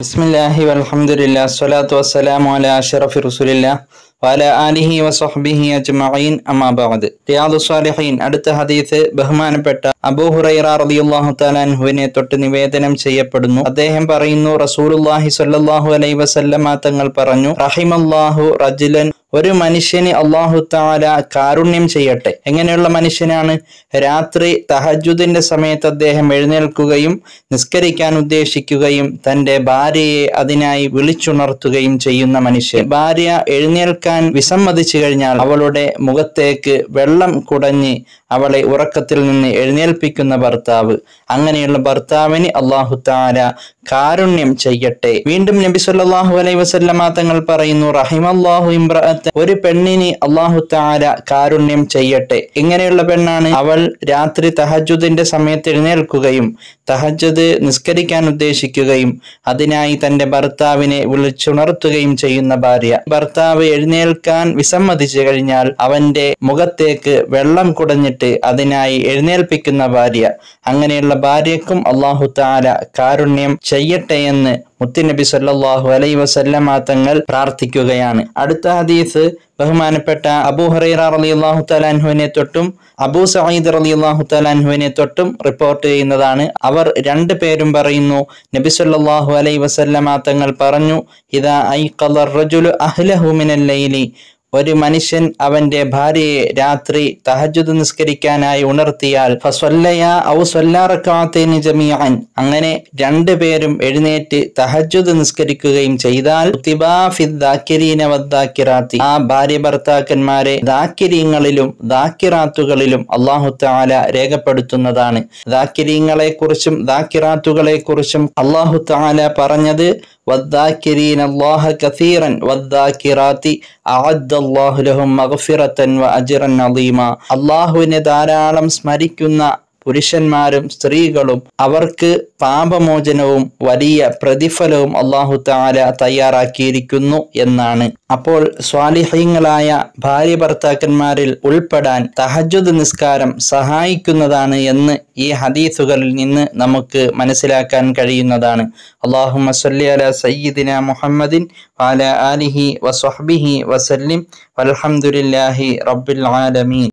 ബിസ്മില്ലാഹി വൽഹംദുലില്ലാ സ്വലാത്തു വസ്സലാമു അലാ അഷ്റഫി റസൂലില്ലാ വഅല ആലിഹി വസ്വഹ്ബിഹി അജ്മഈൻ അമ്മാ ബഅദ് റിയാദു സ്വാലിഹീൻ അടുത്ത ഹദീസ് ബഹുമാനപ്പെട്ട അബൂ ഹുറൈറ റളിയല്ലാഹു തആല അൻഹുവിനെ തൊട്ട് നിവേദനം ചെയ്യപ്പെടുന്നു അദ്ദേഹം പറയുന്നു റസൂലുള്ളാഹി സ്വല്ലല്ലാഹു അലൈഹി വസല്ലമ തങ്ങൾ പറഞ്ഞു റഹിമല്ലാഹു റജുലൻ ഒരു മനുഷ്യന് അള്ളാഹു താല കാരുണ്യം ചെയ്യട്ടെ എങ്ങനെയുള്ള മനുഷ്യനാണ് രാത്രി തഹജുദിന്റെ സമയത്ത് അദ്ദേഹം എഴുന്നേൽക്കുകയും നിസ്കരിക്കാൻ ഉദ്ദേശിക്കുകയും തന്റെ ഭാര്യയെ അതിനായി വിളിച്ചുണർത്തുകയും ചെയ്യുന്ന മനുഷ്യൻ ഭാര്യ എഴുന്നേൽക്കാൻ വിസമ്മതിച്ചു കഴിഞ്ഞാൽ അവളുടെ മുഖത്തേക്ക് വെള്ളം കുടഞ്ഞ് അവളെ ഉറക്കത്തിൽ നിന്ന് എഴുന്നേൽപ്പിക്കുന്ന ഭർത്താവ് അങ്ങനെയുള്ള ഭർത്താവിന് അള്ളാഹു താല കാരുണ്യം ചെയ്യട്ടെ വീണ്ടും നബി സല്ലല്ലാഹു അലൈഹി വസല്ലമ തങ്ങൾ പറയുന്നു റഹിമല്ലാഹു ഇംറഅത്ത് ഒരു പെണ്ണിന് അള്ളാഹു താല കാരുണ്യം ചെയ്യട്ടെ ഇങ്ങനെയുള്ള പെണ്ണാണ് അവൾ രാത്രി തഹജുദിന്റെ സമയത്ത് എഴുന്നേൽക്കുകയും തഹജുദ് നിസ്കരിക്കാൻ ഉദ്ദേശിക്കുകയും അതിനായി തന്റെ ഭർത്താവിനെ വിളിച്ചുണർത്തുകയും ചെയ്യുന്ന ഭാര്യ ഭർത്താവ് എഴുന്നേൽക്കാൻ വിസമ്മതിച്ചു കഴിഞ്ഞാൽ അവന്റെ മുഖത്തേക്ക് വെള്ളം കുടഞ്ഞിട്ട് അതിനായി എഴുന്നേൽപ്പിക്കുന്ന ഭാര്യ അങ്ങനെയുള്ള ഭാര്യക്കും അള്ളാഹു താല കാരുണ്യം ചെയ്യട്ടെ എന്ന് മുത്തുനബി സല്ലല്ലാഹു അലൈഹി വസല്ലമ തങ്ങൾ പ്രാർത്ഥിക്കുകയാണ് അടുത്ത ഹദീസ് ബഹുമാനപ്പെട്ട അബൂ ഹുറൈറ റളിയല്ലാഹു തആല അൻഹുവിനെ തൊട്ടും അബൂ സഈദ് റളിയല്ലാഹു തആല അൻഹുവിനെ തൊട്ടും റിപ്പോർട്ട് ചെയ്യുന്നതാണ് അവർ രണ്ടു പേരും പറയുന്നു നബി സല്ലല്ലാഹു അലൈഹി വസല്ലമ തങ്ങൾ പറഞ്ഞു ഇദാ ഐഖദ റജുലു അഹ്ലഹു മിനൽ ലൈലി ഒരു മനുഷ്യൻ അവന്റെ ഭാര്യയെ രാത്രി തഹജുദ് നിസ്കരിക്കാനായി ഉണർത്തിയാൽ ഫസ്വല്ലയ ഔ സ്വല്ലാറക്കാത്തേന് ജമീഅൻ അങ്ങനെ രണ്ടുപേരും എഴുന്നേറ്റ് തഹജുദ് നിസ്കരിക്കുകയും ചെയ്താൽ ഉത്തിബാ ഫിദ് ദാക്കിരീന വദ്ദാക്കിറാത്തി ആ ഭാര്യ ഭർത്താക്കന്മാരെ ദാക്കിരീങ്ങളിലും ദാക്കിറാത്തുകളിലും അള്ളാഹു താല രേഖപ്പെടുത്തുന്നതാണ് ദാക്കിരീങ്ങളെ കുറിച്ചും ദാക്കിറാത്തുകളെ കുറിച്ചും അള്ളാഹു താല പറഞ്ഞത് والذاكرين الله كثيرا والذاكرات أعد الله لهم مغفرة وأجرا عظيما അള്ളാഹുവിനെ ധാരാളം സ്മരിക്കുന്ന പുരുഷന്മാരും സ്ത്രീകളും അവർക്ക് പാപമോചനവും വലിയ പ്രതിഫലവും അള്ളാഹു താല തയ്യാറാക്കിയിരിക്കുന്നു എന്നാണ് അപ്പോൾ സ്വാലിഹ്യങ്ങളായ ഭാര്യ ഭർത്താക്കന്മാരിൽ ഉൾപ്പെടാൻ തഹജുദ് നിസ്കാരം സഹായിക്കുന്നതാണ് എന്ന് ഈ ഹദീസുകളിൽ നിന്ന് നമുക്ക് മനസ്സിലാക്കാൻ കഴിയുന്നതാണ് അള്ളാഹു സല്ലി അല സയ്യിദിന മുഹമ്മദിൻ വാല ആലിഹി വസ്വഹ്ബിഹി വസല്ലിം വൽഹംദുലില്ലാഹി റബ്ബിൽ ആലമീൻ